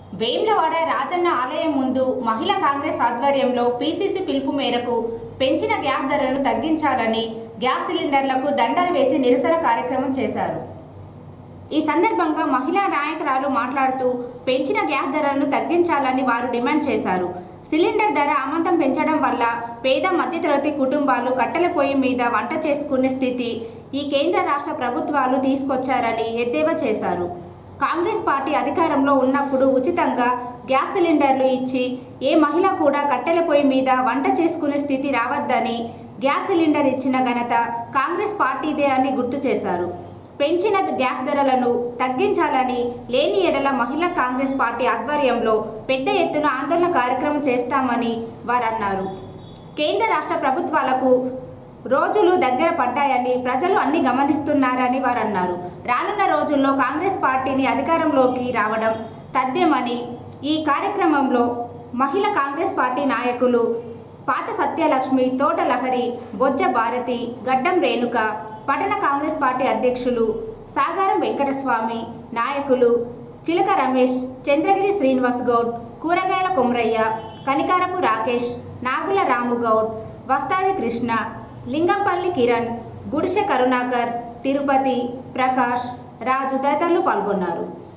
వేమ్లవాడ రాజన్న ఆలయం ముందు మహిళా కాంగ్రెస్ ఆధ్వర్యంలో పీసీసీ పిలుపు మేరకు పెంచిన గ్యాస్ ధరలను తగ్గించాలని గ్యాస్ సిలిండర్లకు దండలు వేసి నిరసన కార్యక్రమం చేశారు ఈ సందర్భంగా మహిళా నాయకురాలు మాట్లాడుతూ పెంచిన గ్యాస్ ధరలను తగ్గించాలని వారు డిమాండ్ చేశారు సిలిండర్ ధర అమాంతం పెంచడం వల్ల పేద మధ్యతరగతి కుటుంబాలు కట్టెల పొయ్యి మీద వంట చేసుకునే స్థితి ఈ కేంద్ర రాష్ట్ర ప్రభుత్వాలు తీసుకొచ్చారని ఎద్దేవా చేశారు కాంగ్రెస్ పార్టీ అధికారంలో ఉన్నప్పుడు ఉచితంగా గ్యాస్ సిలిండర్లు ఇచ్చి ఏ మహిళ కూడా కట్టెల పొయ్యి మీద వంట చేసుకునే స్థితి రావద్దని గ్యాస్ సిలిండర్ ఇచ్చిన ఘనత కాంగ్రెస్ పార్టీదే అని గుర్తు చేశారు పెంచిన గ్యాస్ ధరలను తగ్గించాలని లేని ఎడల మహిళా కాంగ్రెస్ పార్టీ ఆధ్వర్యంలో పెద్ద ఎత్తున ఆందోళన కార్యక్రమం చేస్తామని వారన్నారు కేంద్ర రాష్ట్ర ప్రభుత్వాలకు రోజులు దగ్గర పడ్డాయని ప్రజలు అన్ని గమనిస్తున్నారని వారు అన్నారు రానున్న రోజుల్లో కాంగ్రెస్ పార్టీని అధికారంలోకి రావడం తథ్యమని ఈ కార్యక్రమంలో మహిళా కాంగ్రెస్ పార్టీ నాయకులు పాత సత్యలక్ష్మి తోట లహరి బొజ్జ భారతి గడ్డం రేణుక పట్టణ కాంగ్రెస్ పార్టీ అధ్యక్షులు సాగారం వెంకటస్వామి నాయకులు చిలక రమేష్ చంద్రగిరి శ్రీనివాస్ గౌడ్ కూరగాయల కొమరయ్య కనికారపు రాకేష్ నాగుల రాముగౌడ్ వస్తాది కృష్ణ లింగంపల్లి కిరణ్ గుడిసె కరుణాకర్ తిరుపతి ప్రకాష్ రాజు తదితరులు పాల్గొన్నారు